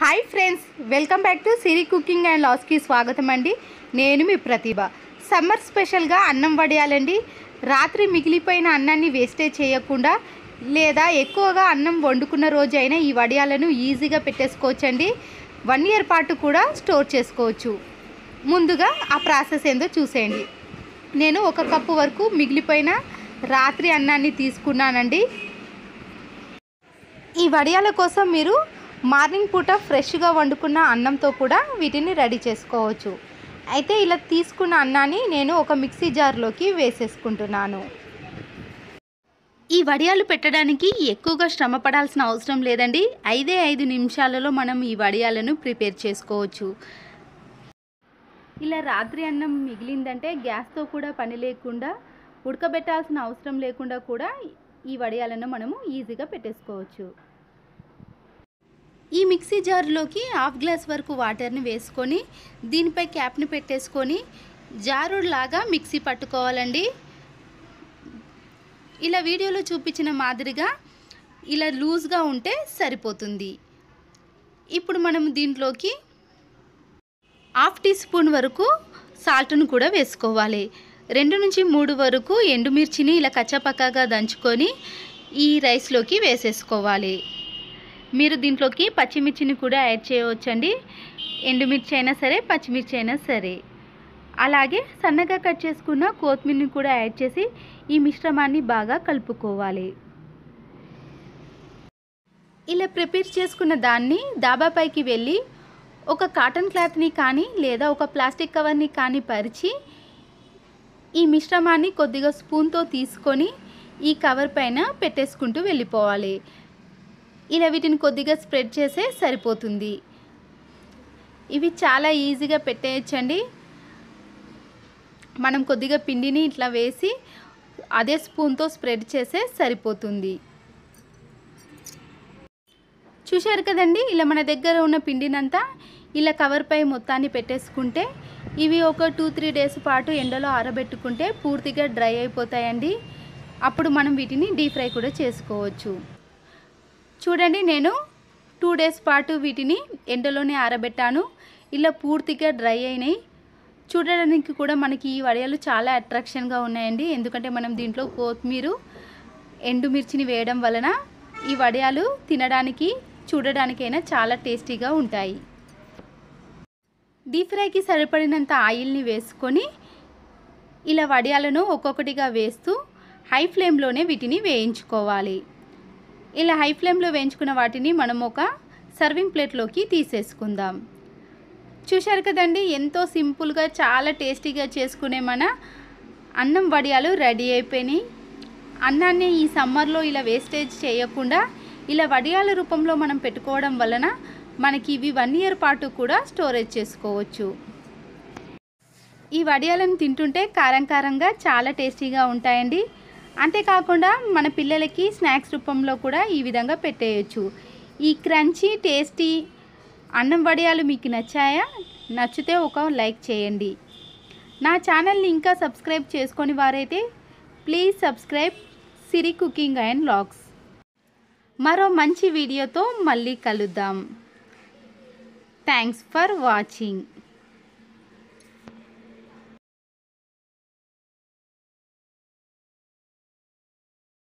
hi friends welcome back to Siri cooking and లాస్కి స్వాగతం అండి నేను మీ ప్రతిభ సమ్మర్ స్పెషల్గా అన్నం వడియాలండి రాత్రి మిగిలిపోయిన అన్నాన్ని వేస్టేజ్ చేయకుండా లేదా ఎక్కువగా అన్నం వండుకున్న రోజైనా ఈ వడియాలను ఈజీగా పెట్టేసుకోవచ్చండి వన్ ఇయర్ పాటు కూడా స్టోర్ చేసుకోవచ్చు ముందుగా ఆ ప్రాసెస్ ఏందో చూసేయండి నేను ఒక కప్పు వరకు మిగిలిపోయిన రాత్రి అన్నాన్ని తీసుకున్నానండి ఈ వడియాల కోసం మీరు మార్నింగ్ పూట ఫ్రెష్గా వండుకున్న అన్నంతో కూడా వీటిని రెడీ చేసుకోవచ్చు అయితే ఇలా తీసుకున్న అన్నాన్ని నేను ఒక మిక్సీ జార్లోకి వేసేసుకుంటున్నాను ఈ వడియాలు పెట్టడానికి ఎక్కువగా శ్రమ పడాల్సిన అవసరం లేదండి ఐదే ఐదు నిమిషాలలో మనం ఈ వడియాలను ప్రిపేర్ చేసుకోవచ్చు ఇలా రాత్రి అన్నం మిగిలిందంటే గ్యాస్తో కూడా పని లేకుండా ఉడకబెట్టాల్సిన అవసరం లేకుండా కూడా ఈ వడియాలను మనము ఈజీగా పెట్టేసుకోవచ్చు ఈ మిక్సీ జార్లోకి హాఫ్ గ్లాస్ వరకు వాటర్ని వేసుకొని దీనిపై క్యాప్ని పెట్టేసుకొని జారులాగా మిక్సీ పట్టుకోవాలండి ఇలా వీడియోలో చూపించిన మాదిరిగా ఇలా లూజ్గా ఉంటే సరిపోతుంది ఇప్పుడు మనం దీంట్లోకి హాఫ్ టీ స్పూన్ వరకు సాల్ట్ను కూడా వేసుకోవాలి రెండు నుంచి మూడు వరకు ఎండుమిర్చిని ఇలా కచ్చపక్కగా దంచుకొని ఈ రైస్లోకి వేసేసుకోవాలి మీరు దీంట్లోకి పచ్చిమిర్చిని కూడా యాడ్ చేయవచ్చండి ఎండుమిర్చి అయినా సరే పచ్చిమిర్చి అయినా సరే అలాగే సన్నగా కట్ చేసుకున్న కొత్తిమీరని కూడా యాడ్ చేసి ఈ మిశ్రమాన్ని బాగా కలుపుకోవాలి ఇలా ప్రిపేర్ చేసుకున్న దాన్ని దాబాపైకి వెళ్ళి ఒక కాటన్ క్లాత్ని కానీ లేదా ఒక ప్లాస్టిక్ కవర్ని కానీ పరిచి ఈ మిశ్రమాన్ని కొద్దిగా స్పూన్తో తీసుకొని ఈ కవర్ పైన పెట్టేసుకుంటూ వెళ్ళిపోవాలి ఇలా వీటిని కొద్దిగా స్ప్రెడ్ చేసే సరిపోతుంది ఇవి చాలా ఈజీగా పెట్టేయచ్చండి మనం కొద్దిగా పిండిని ఇట్లా వేసి అదే స్పూన్తో స్ప్రెడ్ చేసే సరిపోతుంది చూశారు కదండి ఇలా మన దగ్గర ఉన్న పిండినంతా ఇలా కవర్పై మొత్తాన్ని పెట్టేసుకుంటే ఇవి ఒక టూ త్రీ డేస్ పాటు ఎండలో ఆరబెట్టుకుంటే పూర్తిగా డ్రై అయిపోతాయండి అప్పుడు మనం వీటిని డీప్ ఫ్రై కూడా చేసుకోవచ్చు చూడండి నేను టూ డేస్ పాటు వీటిని ఎండలోనే ఆరబెట్టాను ఇలా పూర్తిగా డ్రై అయినాయి చూడడానికి కూడా మనకి ఈ వడియాలు చాలా అట్రాక్షన్గా ఉన్నాయండి ఎందుకంటే మనం దీంట్లో కొత్తిమీర ఎండుమిర్చిని వేయడం వలన ఈ వడియాలు తినడానికి చూడడానికైనా చాలా టేస్టీగా ఉంటాయి డీప్ ఫ్రైకి సరిపడినంత ఆయిల్ని వేసుకొని ఇలా వడియాలను ఒక్కొక్కటిగా వేస్తూ హై ఫ్లేమ్లోనే వీటిని వేయించుకోవాలి ఇలా హై ఫ్లేమ్లో వేయించుకున్న వాటిని మనం ఒక సర్వింగ్ ప్లేట్లోకి తీసేసుకుందాం చూశారు కదండి ఎంతో సింపుల్గా చాలా టేస్టీగా చేసుకునే మన అన్నం వడియాలు రెడీ అయిపోయినాయి అన్నాన్ని ఈ సమ్మర్లో ఇలా వేస్టేజ్ చేయకుండా ఇలా వడియాల రూపంలో మనం పెట్టుకోవడం వలన మనకి ఇవి వన్ ఇయర్ పాటు కూడా స్టోరేజ్ చేసుకోవచ్చు ఈ వడియాలను తింటుంటే కారం కారంగా చాలా టేస్టీగా ఉంటాయండి అంతేకాకుండా మన పిల్లలకి స్నాక్స్ రూపంలో కూడా ఈ విధంగా పెట్టేయచ్చు ఈ క్రంచీ టేస్టీ అన్నం వడియాలు మీకు నచ్చాయా నచ్చితే ఒక లైక్ చేయండి నా ఛానల్ని ఇంకా సబ్స్క్రైబ్ చేసుకొని వారైతే please subscribe Siri cooking and vlogs మరో మంచి వీడియోతో మళ్ళీ కలుద్దాం థ్యాంక్స్ ఫర్ వాచింగ్